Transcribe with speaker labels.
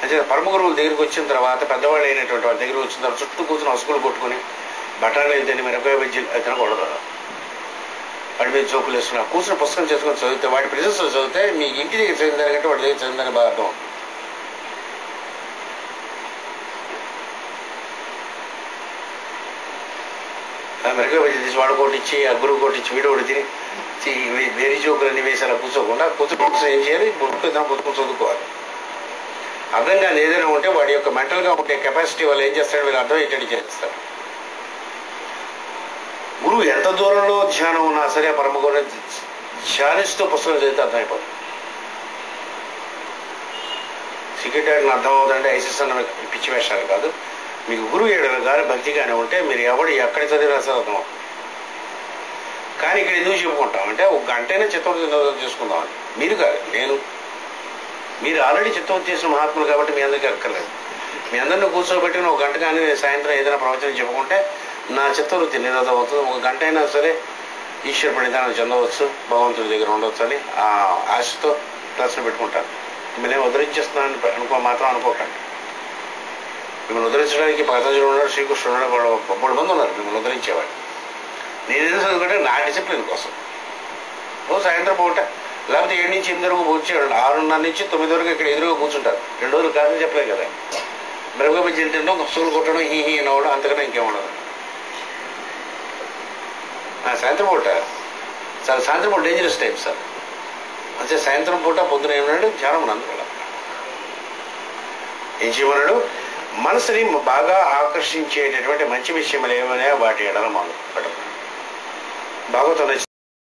Speaker 1: అంటే పరమ గురువుల దగ్గరికి వచ్చిన తర్వాత పెద్దవాళ్ళు అయినటువంటి వాళ్ళ దగ్గరికి వచ్చిన తర్వాత చుట్టూ కూర్చుని అసుకులు కొట్టుకుని బఠానీ తిని మిరపకాయ బజ్జీలు అది తినకూడదు వాడి మీద జోకులు వేసుకున్నా కూర్చుని పుస్తకం చేసుకొని చదివితే వాడి ప్రిజెన్స్ చదివితే మీ ఇంటి దగ్గర చదివిన దానికంటే వాడి దగ్గర చదివిందని బాగా అర్థం అవుతుంది. ఆ మిరపకాయ బజ్జీ తీసి వాడు కొట్టించి ఆ గురువు కొట్టించి వీడు ఒకటి తిని చి- వే- వేరే జోకులన్నీ వేసి అలా కూర్చోకుండా కూర్చొని కూర్చొని ఏం చేయాలి బుక్ ఏదైనా పుస్తకం చదువుకోవాలి అర్థం కాని ఏదైనా ఉంటే వాడి యొక్క మెంటల్గా ఉండే కెపాసిటీ వాళ్ళు ఏం చేస్తాడు వీళ్ళు అర్థం ఏంటంటే చేస్తారు గురువు ఎంత దూరంలో ధ్యానం ఉన్నా సరే పరమ గురువు ధ్యానిస్తూ పుస్తకం చదివితే అర్థమైపోతుంది సిగరెట్ ఆడిన అర్థం అవుతుందంటే ఐసిస్ అన్న పిచ్చి వేషాలు కాదు మీకు గురువు ఏడలు కానీ భక్తి కానీ ఉంటే మీరు ఎవడు ఎక్కడ చదివినా సరే అర్థం అవుతుంది. కానీ ఇక్కడ ఎందుకు చెప్పుకుంటాం అంటే ఒక గంటైనా చిత్తవృత్తి చేసుకుందామని మీరు కాదు నేను మీరు ఆల్రెడీ చిత్తవృత్తి చేసిన మహాత్ములు కాబట్టి మీ అందరికీ అక్కర్లేదు మీ అందరిని కూర్చోబెట్టి ఒక గంట కానీ నేను సాయంత్రం ఏదైనా ప్రవచనం చెప్పుకుంటే నా చిత్తవృత్తి నిరోధం అవుతుంది ఒక గంట అయినా సరే ఈశ్వర ప్రణిధానం చెందవచ్చు భగవంతుడి దగ్గర ఉండవచ్చు అని ఆ ఆశతో క్లాసులు పెట్టుకుంటాను మిమ్మల్ని ఉద్ధరించేస్తున్నానని అనుకో మాత్రం అనుకోకండి మిమ్మల్ని ఉద్ధరించడానికి పతంజలి ఉన్నాడు శ్రీకృష్ణుడు ఉన్నాడు వాళ్ళు మూడు మంది ఉన్నారు మిమ్మల్ని ఉద్ధరించేవాడు నేను ఎందుకు చదువుకుంటే నా డిసిప్లిన్ కోసం ఓ సాయంత్రం పూట లేకపోతే ఏడు నుంచి ఎనిమిది వరకు కూర్చోండి ఆరున్నర నుంచి తొమ్మిది వరకు ఇక్కడ ఎదురుగా కూర్చుంటారు రెండు రోజులు కాదని చెప్పలేదు కదా మిరపకాయ బజ్జీలు తినడం సూలు కొట్టడం హీ హీ నవ్వడం అంతకన్నా ఇంకేం ఉండదు ఆ, సాయంత్రం పూట సార్ సాయంత్రం పూట డేంజరస్ టైం సార్ అంటే సాయంత్రం పూట పొద్దున ఏమన్నాడు ధ్యానం ఉన్నందు కూడా ఏం చేయమన్నాడు మనసుని బాగా ఆకర్షించేటటువంటి మంచి విషయములు ఏమైనా వాటి ఎడల మొదలు పెట్టడం భాగవతం